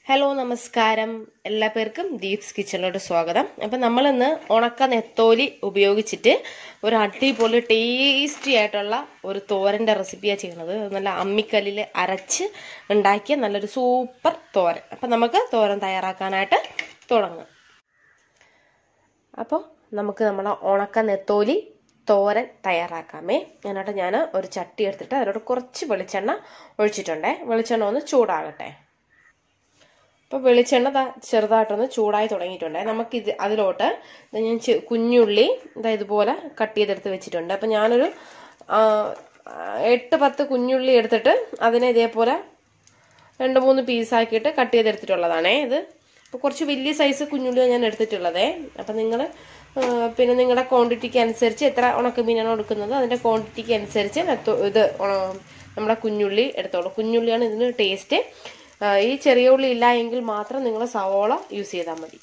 hello നമസ്കാരം എല്ലാ പേർക്കും ദീപ്സ് കിച്ചണിലോട്ട് സ്വാഗതം അപ്പം നമ്മളിന്ന് ഉണക്ക നെത്തോലി ഉപയോഗിച്ചിട്ട് ഒരു അടിപൊളി ടേസ്റ്റി ആയിട്ടുള്ള ഒരു തോരൻ്റെ റെസിപ്പിയാണ് ചെയ്യുന്നത് അത് നല്ല അമ്മിക്കല്ലിൽ അരച്ച് ഉണ്ടാക്കിയ നല്ലൊരു സൂപ്പർ തോരൻ അപ്പം നമുക്ക് തോരൻ തയ്യാറാക്കാനായിട്ട് തുടങ്ങാം അപ്പോൾ നമുക്ക് നമ്മളെ ഉണക്ക നെത്തോലി തോരൻ തയ്യാറാക്കാമേ അതിനായിട്ട് ഞാൻ ഒരു ചട്ടി എടുത്തിട്ട് അതിലോട്ട് കുറച്ച് വെളിച്ചെണ്ണ ഒഴിച്ചിട്ടുണ്ടേ വെളിച്ചെണ്ണ ഒന്ന് ചൂടാകട്ടെ അപ്പോൾ വെളിച്ചെണ്ണ ദാ ചെറുതായിട്ടൊന്ന് ചൂടായി തുടങ്ങിയിട്ടുണ്ട് നമുക്ക് ഇത് അതിലോട്ട് ദാ ഞാൻ ചെ- കുഞ്ഞുള്ളി ഇതാ ഇതുപോലെ കട്ട് ചെയ്തെടുത്ത് വെച്ചിട്ടുണ്ട് അപ്പം ഞാനൊരു ആ, എട്ട് പത്ത് കുഞ്ഞുള്ളി എടുത്തിട്ട് അതിനെ ഇതേപോലെ രണ്ട് മൂന്ന് പീസാക്കിയിട്ട് കട്ട് ചെയ്തെടുത്തിട്ടുള്ളതാണേ ഇത് അപ്പോൾ കുറച്ച് വലിയ സൈസ് കുഞ്ഞുള്ളിയാണ് ഞാൻ എടുത്തിട്ടുള്ളതേ അപ്പം നിങ്ങൾ പിന്നെ നിങ്ങളുടെ ക്വാണ്ടിറ്റിക്ക് അനുസരിച്ച് എത്ര ഉണക്കമീനാണോ എടുക്കുന്നത് അതിൻ്റെ ക്വാണ്ടിറ്റിക്ക് അനുസരിച്ച് നെത്തോ- ഇത് ഉണ- നമ്മുടെ കുഞ്ഞുള്ളി എടുത്തോളൂ കുഞ്ഞുള്ളിയാണ് ഇതിന് ടേസ്റ്റ് ഈ ചെറിയ ഉള്ളി ഇല്ല എങ്കിൽ മാത്രം നിങ്ങൾ സവോള യൂസ് ചെയ്താൽ മതി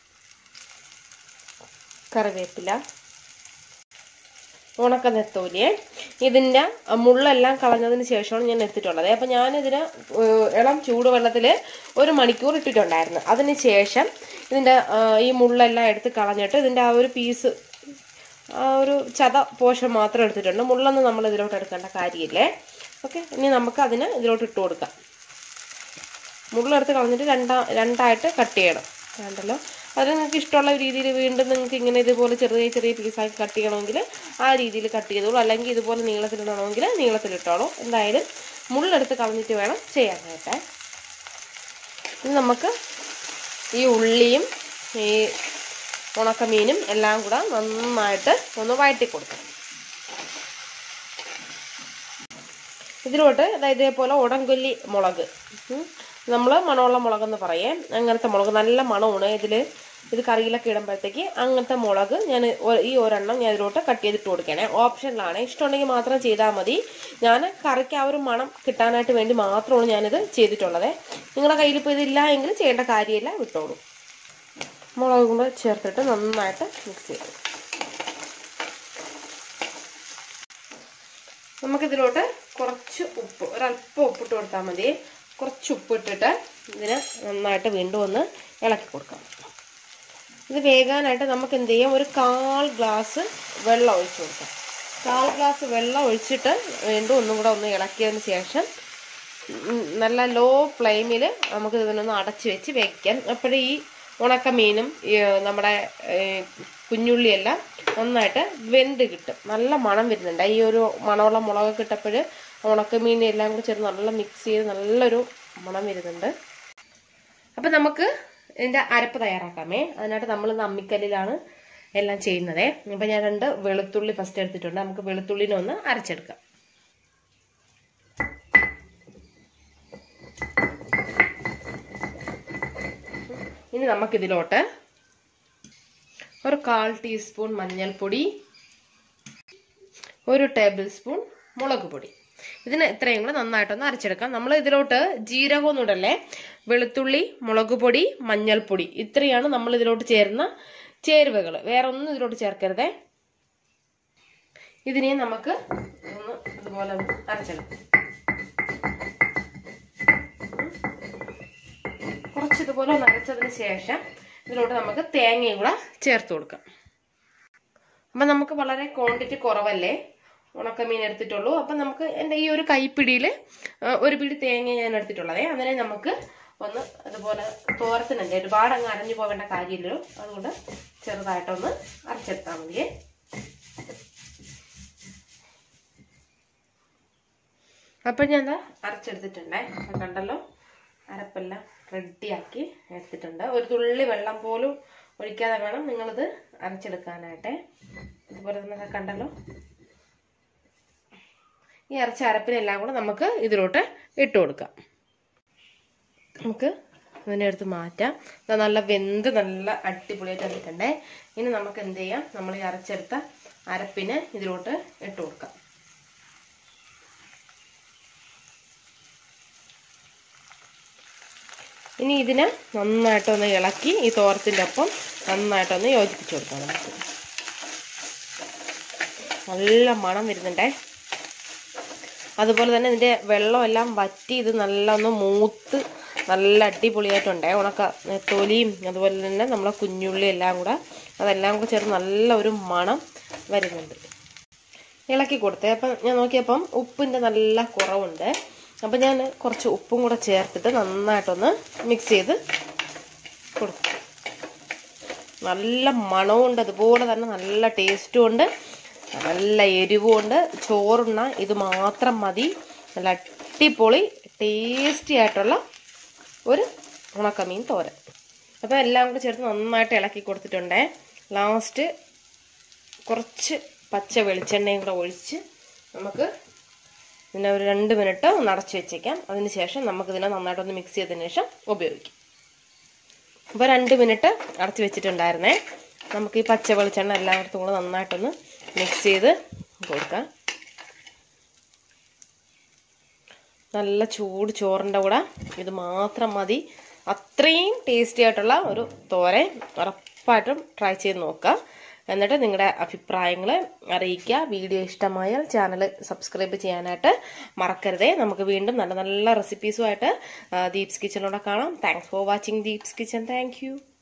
കറിവേപ്പില ഉണക്ക നെത്തോലിയെ ഇതിൻ്റെ മുള്ളെല്ലാം കളഞ്ഞതിന് ശേഷമാണ് ഞാൻ എടുത്തിട്ടുള്ളത് അപ്പം ഞാനിതിന് ഏഹ്, ഇളം ചൂടുവെള്ളത്തിൽ ഒരു മണിക്കൂർ ഇട്ടിട്ടുണ്ടായിരുന്നു അതിന് ശേഷം ഇതിൻ്റെ ഈ മുള്ളെല്ലാം എടുത്ത് കളഞ്ഞിട്ട് ഇതിൻ്റെ ആ ഒരു പീസ് ആ ഒരു ചത പോഷൻ മാത്രം എടുത്തിട്ടുണ്ട് മുള്ളൊന്നും നമ്മൾ ഇതിലോട്ട് എടുക്കേണ്ട കാര്യമില്ലേ ഓക്കെ ഇനി നമുക്ക് അതിന് ഇതിലോട്ട് ഇട്ട് കൊടുക്കാം മുള്ളെടുത്ത് കളഞ്ഞിട്ട് രണ്ടാ രണ്ടായിട്ട് കട്ട് ചെയ്യണം വേണ്ടല്ലോ അത് നിങ്ങൾക്ക് ഇഷ്ടമുള്ള രീതിയിൽ വീണ്ടും നിങ്ങൾക്ക് ഇങ്ങനെ ഇതുപോലെ ചെറിയ ചെറിയ പീസാക്കി കട്ട് ചെയ്യണമെങ്കിൽ ആ രീതിയിൽ കട്ട് ചെയ്തോളൂ അല്ലെങ്കിൽ ഇതുപോലെ നീളത്തിലിടണമെങ്കിൽ നീളത്തിലിട്ടോളൂ എന്തായാലും മുള്ളെടുത്ത് കളഞ്ഞിട്ട് വേണം ചെയ്യാനായിട്ട് ഇനി നമുക്ക് ഈ ഉള്ളിയും ഈ ഉണക്കമീനും എല്ലാം കൂടെ നന്നായിട്ട് ഒന്ന് വഴറ്റി കൊടുക്കണം ഇതിലോട്ട് ദാ ഇതേപോലെ ഉടങ്കൊല്ലി മുളക് നമ്മൾ മണമുള്ള മുളകെന്ന് പറയേ അങ്ങനത്തെ മുളക് നല്ല മണമാണ് ഇതിൽ ഇത് കറിയിലൊക്കെ ഇടുമ്പോഴത്തേക്ക് അങ്ങനത്തെ മുളക് ഞാൻ ഒ- ഈ ഒരെണ്ണം ഞാൻ ഇതിലോട്ട് കട്ട് ചെയ്തിട്ട് കൊടുക്കണേ ഓപ്ഷനിലാണ് ഇഷ്ടമുണ്ടെങ്കിൽ മാത്രം ചെയ്താൽ മതി ഞാൻ കറിക്ക് ആ ഒരു മണം കിട്ടാനായിട്ട് വേണ്ടി മാത്രമാണ് ഞാനിത് ചെയ്തിട്ടുള്ളത് നിങ്ങളുടെ കയ്യിൽ ഇപ്പോൾ ഇതില്ല എങ്കിൽ ചെയ്യേണ്ട കാര്യമില്ല വിട്ടോളൂ മുളക് കൂടെ ചേർത്തിട്ട് നന്നായിട്ട് മിക്സ് ചെയ്തു നമുക്കിതിലോട്ട് കുറച്ച് ഉപ്പ് ഒരല്പം ഉപ്പിട്ട് കൊടുത്താൽ മതി കുറച്ച് ഉപ്പ് ഇട്ടിട്ട് ഇതിന് നന്നായിട്ട് വീണ്ടും ഒന്ന് ഇളക്കി കൊടുക്കാം ഇത് വേകാനായിട്ട് നമുക്ക് എന്ത് ചെയ്യാം ഒരു കാൽ ഗ്ലാസ് വെള്ളം ഒഴിച്ചു കൊടുക്കാം കാൽ ഗ്ലാസ് വെള്ളം ഒഴിച്ചിട്ട് വീണ്ടും ഒന്നും കൂടെ ഒന്ന് ഇളക്കിയതിന് ശേഷം ഉം, നല്ല ലോ ഫ്ലെയിമിൽ നമുക്ക് ഇതിനൊന്ന് അടച്ച് വെച്ച് വെക്കാം അപ്പോഴേ ഈ ഉണക്കമീനും ഈ നമ്മുടെ ഏ, കുഞ്ഞുള്ളിയെല്ലാം നന്നായിട്ട് വെന്ത് കിട്ടും നല്ല മണം വരുന്നുണ്ട് ഈ ഒരു മണമുള്ള മുളകൊക്കെ ഇട്ടപ്പോൾ ഉണക്കമീൻ എല്ലാം കൂടി ചേർന്ന് നല്ല മിക്സ് ചെയ്ത് നല്ലൊരു മണം വരുന്നുണ്ട് അപ്പം നമുക്ക് ഇതിൻ്റെ അരപ്പ് തയ്യാറാക്കാമേ അതിനായിട്ട് നമ്മൾ ഇന്ന് അമ്മിക്കല്ലിലാണ് എല്ലാം ചെയ്യുന്നത് അപ്പം ഞാൻ രണ്ട് വെളുത്തുള്ളി ഫസ്റ്റ് എടുത്തിട്ടുണ്ട് നമുക്ക് വെളുത്തുള്ളിനെ ഒന്ന് അരച്ചെടുക്കാം ഇനി നമുക്കിതിലോട്ട് ഒരു കാൽ ടീസ്പൂൺ മഞ്ഞൾപ്പൊടി ഒരു ടേബിൾ സ്പൂൺ മുളക് പൊടി ഇതിന് ഇത്രയും കൂടെ നന്നായിട്ടൊന്ന് അരച്ചെടുക്കാം നമ്മൾ ഇതിലോട്ട് ജീരകമൊന്നും ഇടല്ലേ വെളുത്തുള്ളി മുളക് പൊടി മഞ്ഞൾപ്പൊടി ഇത്രയാണ് നമ്മൾ ഇതിലോട്ട് ചേരുന്ന ചേരുവകൾ വേറെ ഒന്നും ഇതിലോട്ട് ചേർക്കരുതേ ഇതിനെ നമുക്ക് ഒന്ന് ഇതുപോലെ ഒന്ന് അരച്ചെടുക്കാം കുറച്ച് ഇതുപോലെ ഒന്ന് അരച്ചതിന് ശേഷം ഇതിലോട്ട് നമുക്ക് തേങ്ങയും കൂടെ ചേർത്ത് കൊടുക്കാം അപ്പം നമുക്ക് വളരെ ക്വാണ്ടിറ്റി കുറവല്ലേ ഉണക്കമീൻ എടുത്തിട്ടുള്ളൂ അപ്പം നമുക്ക് എൻ്റെ ഈ ഒരു കൈപ്പിടിയിൽ ഒരു പിടി തേങ്ങ ഞാൻ എടുത്തിട്ടുള്ളതേ അതിനെ നമുക്ക് ഒന്ന് അതുപോലെ തോരത്തിനല്ലേ ഒരുപാട് അങ്ങ് അരഞ്ഞു പോകേണ്ട കാര്യമില്ലല്ലോ അതുകൊണ്ട് ചെറുതായിട്ടൊന്ന് അരച്ചെടുത്താൽ മതിയേ അപ്പം ഞാൻ ദാ അരച്ചെടുത്തിട്ടുണ്ടേ അത് കണ്ടല്ലോ അരപ്പെല്ലാം റെഡിയാക്കി എടുത്തിട്ടുണ്ട് ഒരു തുള്ളി വെള്ളം പോലും ഒഴിക്കാതെ വേണം നിങ്ങളിത് അരച്ചെടുക്കാനായിട്ട് ഇതുപോലെ തന്നെ ദാ കണ്ടല്ലോ ഈ അരച്ച അരപ്പിനെല്ലാം കൂടെ നമുക്ക് ഇതിലോട്ട് ഇട്ട് കൊടുക്കാം നമുക്ക് ഇതിനെ എടുത്ത് മാറ്റാം ഇത് നല്ല വെന്ത് നല്ല അടിപൊളിയായിട്ട് വന്നിട്ടുണ്ടേ ഇനി നമുക്ക് എന്ത് ചെയ്യാം നമ്മൾ ഈ അരച്ചെടുത്ത അരപ്പിന് ഇതിലോട്ട് ഇട്ട് കൊടുക്കാം ഇനി ഇതിനെ നന്നായിട്ടൊന്ന് ഇളക്കി ഈ തോരത്തിൻ്റെ ഒപ്പം നന്നായിട്ടൊന്ന് യോജിപ്പിച്ച് കൊടുക്കാം നമുക്ക് നല്ല മണം വരുന്നുണ്ടേ അതുപോലെ തന്നെ ഇതിൻ്റെ വെള്ളമെല്ലാം വറ്റി ഇത് നല്ല ഒന്ന് മൂത്ത് നല്ല അടിപൊളിയായിട്ടുണ്ടേ ഉണക്ക തൊലിയും അതുപോലെ തന്നെ നമ്മളെ കുഞ്ഞുള്ളി എല്ലാം കൂടെ അതെല്ലാം കൂടെ ചേർന്ന് നല്ല ഒരു മണം വരുന്നുണ്ട് ഇളക്കി കൊടുത്തേ അപ്പം ഞാൻ നോക്കിയപ്പം ഉപ്പിൻ്റെ നല്ല കുറവുണ്ട് അപ്പം ഞാൻ കുറച്ച് ഉപ്പും കൂടെ ചേർത്തിട്ട് നന്നായിട്ടൊന്ന് മിക്സ് ചെയ്ത് കൊടുത്തു നല്ല മണമുണ്ട് അതുപോലെ തന്നെ നല്ല ടേസ്റ്റും ഉണ്ട് നല്ല എരിവും ഉണ്ട് ചോറുണ്ണ ഇത് മാത്രം മതി നല്ല അടിപൊളി ടേസ്റ്റി ആയിട്ടുള്ള ഒരു ഉണക്കമീൻ തോരൻ അപ്പോൾ എല്ലാം കൂടി ചേർത്ത് നന്നായിട്ട് ഇളക്കി കൊടുത്തിട്ടുണ്ടേ ലാസ്റ്റ് കുറച്ച് പച്ച വെളിച്ചെണ്ണയും കൂടെ ഒഴിച്ച് നമുക്ക് പിന്നെ ഒരു രണ്ട് മിനിറ്റ് ഒന്ന് അടച്ച് വെച്ചേക്കാം അതിന് ശേഷം നമുക്കിതിനെ നന്നായിട്ടൊന്ന് മിക്സ് ചെയ്തതിന് ശേഷം ഉപയോഗിക്കാം അപ്പോൾ രണ്ട് മിനിറ്റ് അടച്ച് വെച്ചിട്ടുണ്ടായിരുന്നേ നമുക്ക് ഈ പച്ച വെളിച്ചെണ്ണ എല്ലായിടത്തും കൂടെ നന്നായിട്ടൊന്ന് മിക്സ് ചെയ്ത് കൊടുക്കാം നല്ല ചൂട് ചോറിൻ്റെ കൂടെ ഇത് മാത്രം മതി അത്രയും ടേസ്റ്റി ആയിട്ടുള്ള ഒരു തോരൻ ഉറപ്പായിട്ടും ട്രൈ ചെയ്ത് നോക്കുക എന്നിട്ട് നിങ്ങളുടെ അഭിപ്രായങ്ങൾ അറിയിക്കുക വീഡിയോ ഇഷ്ടമായാൽ ചാനൽ സബ്സ്ക്രൈബ് ചെയ്യാനായിട്ട് മറക്കരുതേ നമുക്ക് വീണ്ടും നല്ല നല്ല റെസിപ്പീസുമായിട്ട് ദീപ്സ് കിച്ചണിലൂടെ കാണാം thanks for watching Deeps kitchen thank